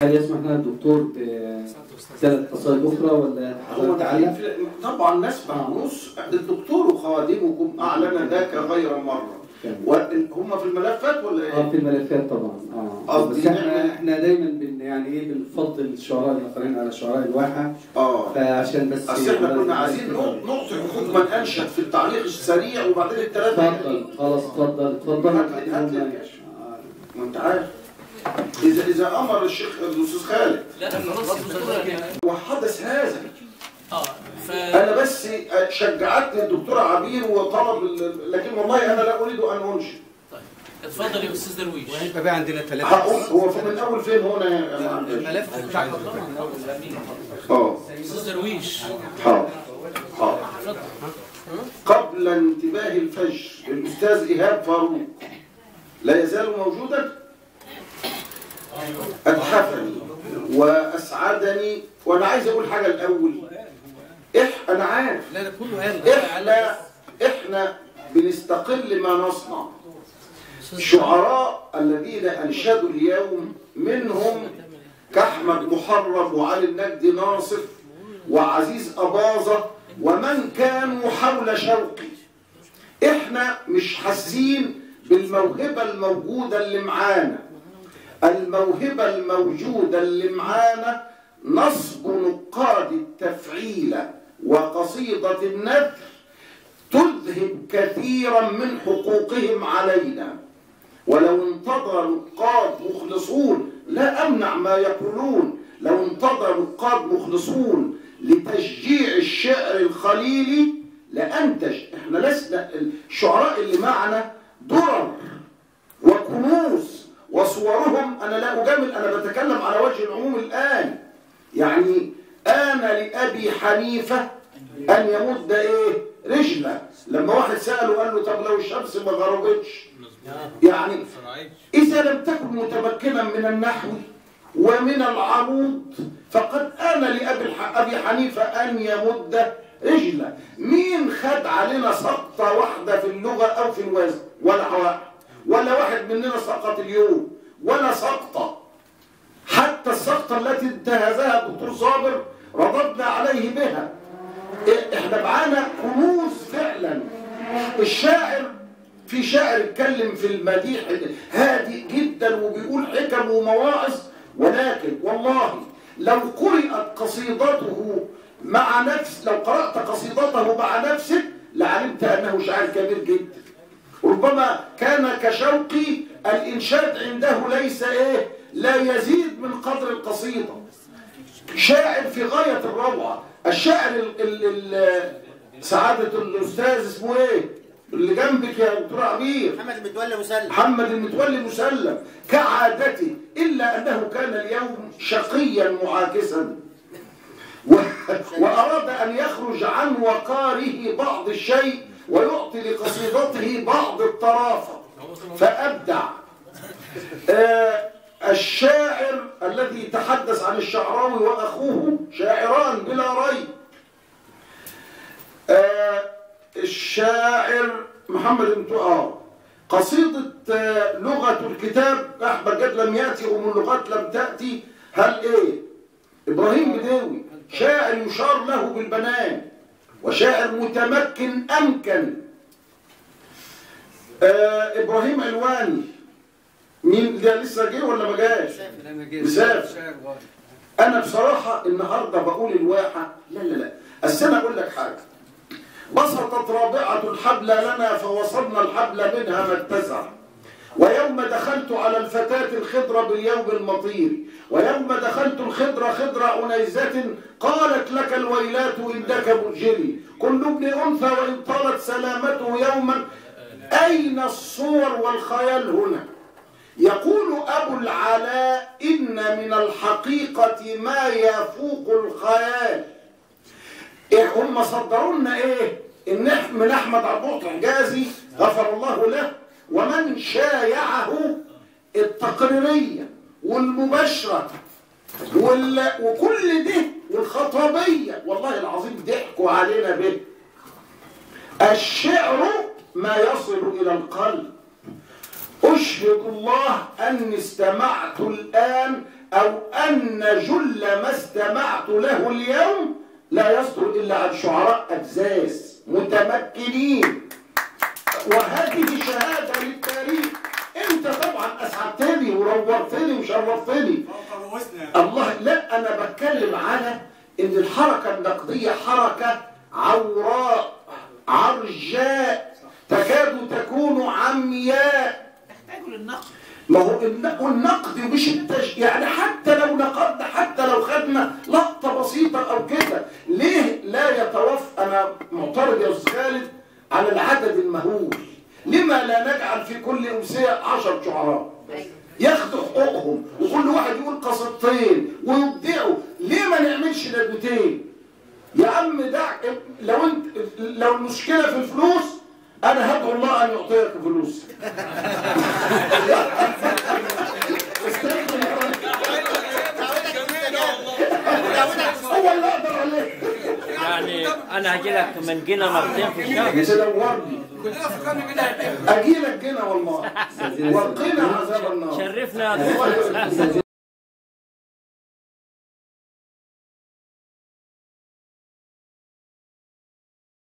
هل يسمح لنا الدكتور بثلاث قصائد اخرى ولا هو حضرتك تعلق؟ في- طبعا نسمع نص الدكتور وخادمكم اعلن ذاك غير مره وهم في الملفات ولا اه ايه؟ في الملفات طبعا اه قصدي بس احنا نعمل- احنا دايما بن يعني ايه بنفضل الشعراء الاخرين على شعراء الواحه اه فعشان بس اصل احنا كنا عايزين نق- نقطه حقوق من انشد في التعليق السريع وبعدين الثلاثه اتفضل خلاص اتفضل اتفضل هات لي- هات لي الكشف. ما انت عارف اذا اذا امر الشيخ الاستاذ خالد لا خلاص يبقى يعني وحدث هذا اه ف انا بس شجعتني الدكتوره عبير وطلب ال- لكن والله انا لا اريد ان انشد طيب اتفضل يا استاذ درويش وهيبقى بقى عندنا ثلاثة هقول هو في من اول فين هنا يا معلم؟ الملف بتاع اه استاذ درويش حاضر حاضر قبل انتباه الفجر الاستاذ ايهاب فاروق لا يزال موجودا اتحفني واسعدني وانا عايز اقول حاجه الاول إح انا عارف لا ده كله قال احنا احنا بنستقل ما نصنع الشعراء الذين انشدوا اليوم منهم كاحمد محرم وعلي النجدي ناصر وعزيز اباظه ومن كانوا حول شوقي احنا مش حاسين بالموهبه الموجوده اللي معانا الموهبه الموجوده اللي معانا نصب نقاد التفعيل وقصيده النثر تذهب كثيرا من حقوقهم علينا ولو انتظر نقاد مخلصون لا امنع ما يقولون لو انتظر نقاد مخلصون لتشجيع الشعر الخليلي لانتج احنا لسنا الشعراء اللي معنا درر وكنوز وصورهم انا لا اجامل انا بتكلم على وجه العموم الان يعني آن لأبي حنيفة أن يمد إيه رجله لما واحد سأله قال له طب لو الشمس ما غربتش يعني إذا لم تكن متمكنا من النحو ومن العروض فقد آن لأبي الح- أبي حنيفة أن يمد رجله مين خد علينا سقطة واحدة في اللغة أو في الوزن ولا واحد ولا واحد مننا سقط اليوم ولا سقطة حتى السقطة التي انتهزها الدكتور صابر رددنا عليه بها إيه، احنا معانا كنوز فعلا الشاعر في شاعر اتكلم في المديح هادئ جدا وبيقول حكم ومواعظ ولكن والله لو قرأت قصيدته مع نفس لو قرأت قصيدته مع نفسك لعلمت أنه شاعر كبير جدا ربما كان كشوقي الإنشاد عنده ليس إيه لا يزيد من قدر القصيدة شاعر في غاية الروعة الشاعر ال ال ال سعادة الأستاذ اسمه إيه اللي جنبك يا دكتور عبير محمد المتولي مسلم محمد المتولي مسلم كعادته إلا أنه كان اليوم شقيا معاكسا و... وأراد أن يخرج عن وقاره بعض الشيء ويعطي لقصيدته بعض الطرافة فأبدع آه الشاعر الذي تحدث عن الشعراوي وأخوه شاعران بلا ريب آه الشاعر محمد بن تؤار قصيدة آه، لغة الكتاب أحمد جد لم يأتي ومن اللغات لم تأتي هل إيه إبراهيم بداوي شاعر يشار له بالبنان وشاعر متمكن أمكن آه إبراهيم علواني مين ده لسه جه ولا ما جاش؟ مسافر. انا بصراحه النهارده بقول الواحه لا لا لا اصل انا اقول لك حاجه بسطت رابعه الحبل لنا فوصلنا الحبل منها ما اتسع ويوم دخلت على الفتاة الخضرة باليوم المطير ويوم دخلت الخضرة خضرة أنيزة قالت لك الويلات إنك مجري كل ابن أنثى وإن طالت سلامته يوما أين الصور والخيال هنا يقول أبو العلاء إن من الحقيقة ما يفوق الخيال إيه هم صدروا لنا إيه؟ إن إح- من أحمد عبد المعطي حجازي غفر الله له ومن شايعه التقريرية والمباشرة وال... وكل ده والخطابية والله العظيم ضحكوا علينا به الشعر ما يصل إلى القلب أشهد الله أني استمعت الآن أو أن جل ما استمعت له اليوم لا يصدر إلا عن شعراء أجزاز متمكنين وهذه شهادة للتاريخ أنت طبعا أسعدتني ونورتني وشرفتني الله لا أنا بتكلم على إن الحركة النقدية حركة عوراء عرجاء تكاد تكون عمياء تحتاجوا للنقد ما هو الن- والنقد مش التش... يعني حتى لو نقدنا حتى لو خدنا لقطة بسيطة أو كده ليه لا يتوفى أنا معترض يا أستاذ خالد على العدد المهول لما لا نجعل في كل أمسية عشر شعراء ياخدوا حقوقهم وكل واحد يقول قصيدتين ويبدعوا ليه ما نعملش ندوتين يا عم دع لو انت لو المشكله في الفلوس انا هدعو الله ان يعطيك فلوس استغفر الله. هو اللي اقدر عليه يعني انا هجي لك من جنة مرتين في الشهر تدورني اجي لك جنة والله وقنا عذاب النار شرفنا والله